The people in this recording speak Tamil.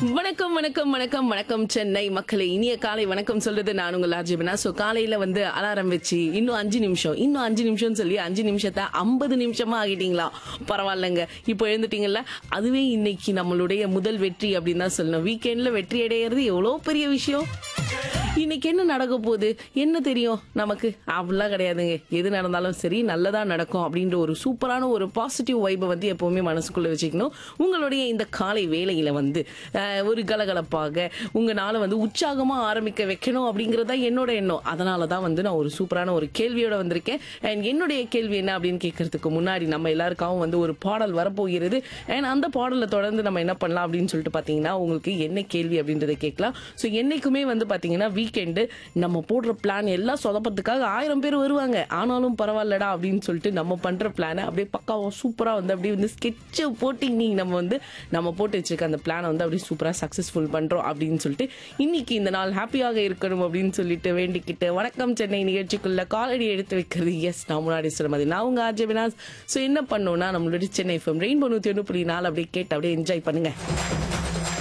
வணக்கம் வணக்கம் வணக்கம் வணக்கம் சென்னை மக்களை இனிய காலை வணக்கம் சொல்றது நான் உங்கள் ஆர்ஜிபனா சோ காலையில வந்து அலாரம் வச்சு இன்னும் அஞ்சு நிமிஷம் இன்னும் அஞ்சு நிமிஷம் சொல்லி அஞ்சு நிமிஷத்தை ஐம்பது நிமிஷமா ஆகிட்டீங்களா பரவாயில்லைங்க இப்போ எழுந்துட்டீங்கல்ல அதுவே இன்னைக்கு நம்மளுடைய முதல் வெற்றி அப்படின்னு தான் சொல்லணும் வீக்கெண்ட்ல வெற்றி அடையிறது எவ்வளோ பெரிய விஷயம் இன்னைக்கு என்ன நடக்க போகுது என்ன தெரியும் நமக்கு அப்படிலாம் கிடையாதுங்க எது நடந்தாலும் சரி நல்லதா நடக்கும் அப்படின்ற ஒரு சூப்பரான ஒரு பாசிட்டிவ் வைபை வந்து எப்பவுமே மனசுக்குள்ள வச்சுக்கணும் உங்களுடைய இந்த காலை வேலையில வந்து அஹ், ஒரு கலகலப்பாக உங்க நாளை வந்து உற்சாகமா ஆரம்பிக்க வைக்கணும் அப்படிங்கறதா என்னோட எண்ணம் அதனால தான் வந்து நான் ஒரு சூப்பரான ஒரு கேள்வியோட வந்திருக்கேன் அண்ட் என்னுடைய கேள்வி என்ன அப்படின்னு கேட்கறதுக்கு முன்னாடி நம்ம எல்லாருக்காகவும் வந்து ஒரு பாடல் வரப்போகிறது அண்ட் அந்த பாடலை தொடர்ந்து நம்ம என்ன பண்ணலாம் அப்படின்னு சொல்லிட்டு பாத்தீங்கன்னா உங்களுக்கு என்ன கேள்வி அப்படின்றத கேட்கலாம் ஸோ என்னைக்குமே வந்து பாத்தீங்கன்னா வீக்கெண்டு நம்ம போடுற பிளான் எல்லாம் சொதப்பத்துக்காக ஆயிரம் பேர் வருவாங்க ஆனாலும் பரவாயில்லடா அப்படின்னு சொல்லிட்டு நம்ம பண்ற பிளானை அப்படியே பக்காவா சூப்பரா வந்து அப்படியே வந்து ஸ்கெட்சை போட்டு இன்னைக்கு நம்ம வந்து நம்ம போட்டு வச்சிருக்க அந்த பிளானை வந்து அப்படியே சூப்பரா சக்சஸ்ஃபுல் பண்றோம் அப்படின்னு சொல்லிட்டு இன்னைக்கு இந்த நாள் ஹாப்பியாக இருக்கணும் அப்படின்னு சொல்லிட்டு வேண்டிக்கிட்டு வணக்கம் சென்னை நிகழ்ச்சிக்குள்ள காலடி எடுத்து வைக்கிறது எஸ் நான் முன்னாடி சொன்ன மாதிரி நான் உங்க ஆர்ஜே வினாஸ் ஸோ என்ன பண்ணோம்னா நம்மளுடைய சென்னை எஃப்எம் ரெயின்போ நூற்றி ஒன்று புள்ளி நாலு அப்படியே கேட்டு அப்படியே என்ஜாய் பண்ணுங்க